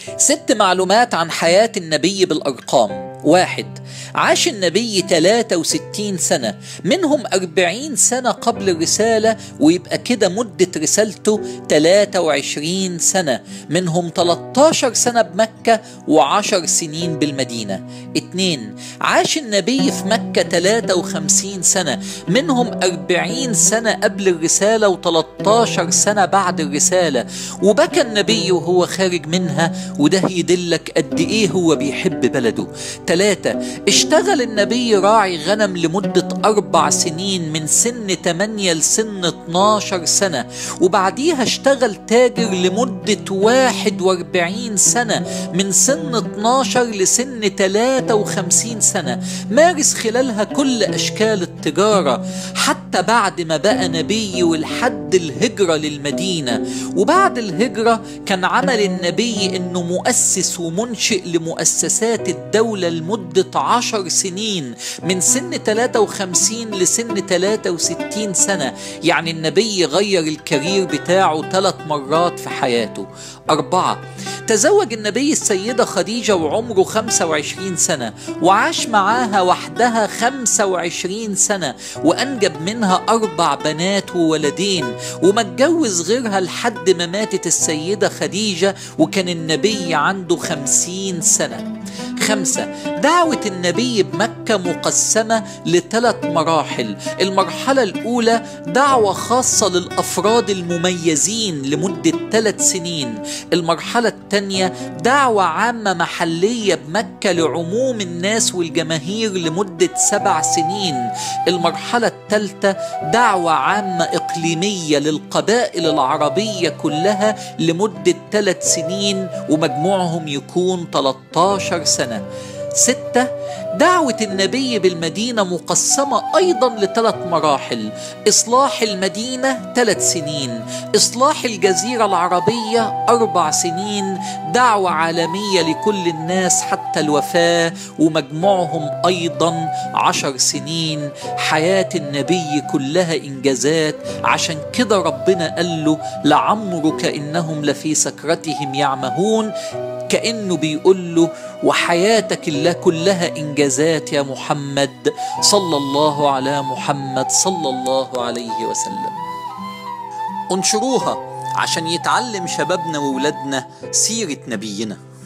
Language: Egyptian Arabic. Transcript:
ست معلومات عن حياة النبي بالأرقام واحد عاش النبي 63 سنة منهم 40 سنة قبل الرسالة ويبقى كده مدة رسالته 23 سنة منهم 13 سنة بمكة و10 سنين بالمدينة اتنين عاش النبي في مكة 53 سنة منهم 40 سنة قبل الرسالة و13 سنة بعد الرسالة وبكى النبي وهو خارج منها وده يدلك قد ايه هو بيحب بلده ثلاثة اشتغل النبي راعي غنم لمدة أربع سنين من سن 8 لسن 12 سنة وبعديها اشتغل تاجر لمدة 41 سنة من سن 12 لسن 53 سنة مارس خلالها كل أشكال التجارة حتى بعد ما بقى نبي ولحد الهجرة للمدينة وبعد الهجرة كان عمل النبي انه مؤسس ومنشئ لمؤسسات الدولة لمدة عشر سنين من سن 53 لسن 63 سنة يعني النبي غير الكارير بتاعه ثلاث مرات في حياته أربعة تزوج النبي السيدة خديجة وعمره 25 سنة وعاش معاها وحدها 25 سنة وأنجب منها أربع بنات وولدين وما اتجوز غيرها لحد ما ماتت السيدة خديجة وكان النبي عنده 50 سنة خمسة دعوة النبي بمكة مقسمة لثلاث مراحل المرحلة الأولى دعوة خاصة للأفراد المميزين لمدة ثلاث سنين المرحلة الثانية دعوة عامة محلية بمكة لعموم الناس والجماهير لمدة سبع سنين المرحلة الثالثة دعوة عامة إقليمية للقبائل العربية كلها لمدة ثلاث سنين ومجموعهم يكون 13 سنة ستة دعوة النبي بالمدينة مقسمة أيضا لثلاث مراحل إصلاح المدينة ثلاث سنين إصلاح الجزيرة العربية أربع سنين دعوة عالمية لكل الناس حتى الوفاة ومجموعهم أيضا عشر سنين حياة النبي كلها إنجازات عشان كده ربنا قال له لعمرك إنهم لفي سكرتهم يعمهون كأنه بيقول له وحياتك الله كلها إنجازات يا محمد صلى الله على محمد صلى الله عليه وسلم انشروها عشان يتعلم شبابنا وولادنا سيرة نبينا